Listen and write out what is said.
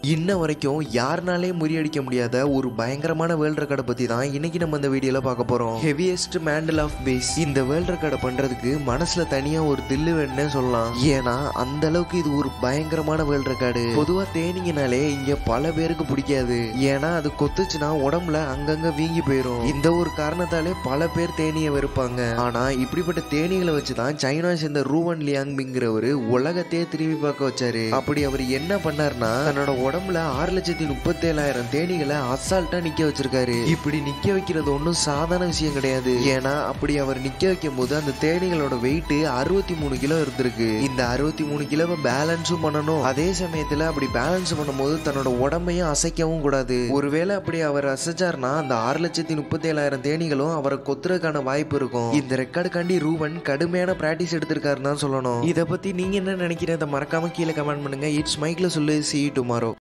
இன்ன வரைக்கும் யாருனாலே முறியடிக்க முடியாத ஒரு பயங்கரமான வேர்ல்ட் ரெக்கார்டை பத்தி தான் இன்னைக்கு நம்ம இந்த வீடியோல பார்க்க போறோம் ஹெவியஸ்ட் மேண்டல் ஆஃப் பேஸ் இந்த வேர்ல்ட் ரெக்கார்டை பண்றதுக்கு மனசுல தனியா ஒரு தில்லு வேணும்னே சொல்லலாம் ஏன்னா அந்த அளவுக்கு இது ஒரு பயங்கரமான வேர்ல்ட் ரெக்கார்டு பொதுவா தேனீங்கனாலே இங்க பல பேருக்கு பிடிக்காது ஏன்னா அது கொத்துச்சுன்னா உடம்புல அங்கங்க வீங்கி போயிடும் இந்த ஒரு காரணத்தாலே பல பேர் தேனியை வெறுப்பாங்க ஆனா இப்படிப்பட்ட தேனீகளை வச்சுதான் சைனா சேர்ந்த ரூவன் லியாங்பிங்கிறவரு உலகத்தையே திரும்பி பார்க்க வச்சாரு அப்படி அவர் என்ன பண்ணாருன்னா தன்னோட உடம்புல ஆறு லட்சத்தி முப்பத்தேழாயிரம் தேனீகளை அசால்ட்டா நிக்க வச்சிருக்காரு இப்படி நிக்க வைக்கிறது ஒன்றும் சாதாரண விஷயம் கிடையாது ஏன்னா அப்படி அவர் நிக்க வைக்கும் போது அந்த தேனீகளோட வெயிட் அறுபத்தி மூணு கிலோ இருந்திருக்கு இந்த அறுபத்தி மூணு கிலோவை பேலன்ஸும் பண்ணணும் அதே சமயத்துல அப்படி பேலன்ஸ் பண்ணும்போது தன்னோட உடம்பையும் அசைக்கவும் கூடாது ஒருவேளை அப்படி அவர் அசைச்சார்னா அந்த ஆறு லட்சத்தி முப்பத்தேழாயிரம் தேனீகளும் அவரை கொத்துறதுக்கான வாய்ப்பு இருக்கும் இந்த ரெக்கார்டுக்காண்டி ரூவன் கடுமையான பிராக்டிஸ் எடுத்திருக்காருன்னு தான் சொல்லணும் இதை பத்தி நீங்க என்ன நினைக்கிறத மறக்காம கீழே கமெண்ட் பண்ணுங்க இட்ஸ் மைக்ல சொல்லு சி டுமாரோ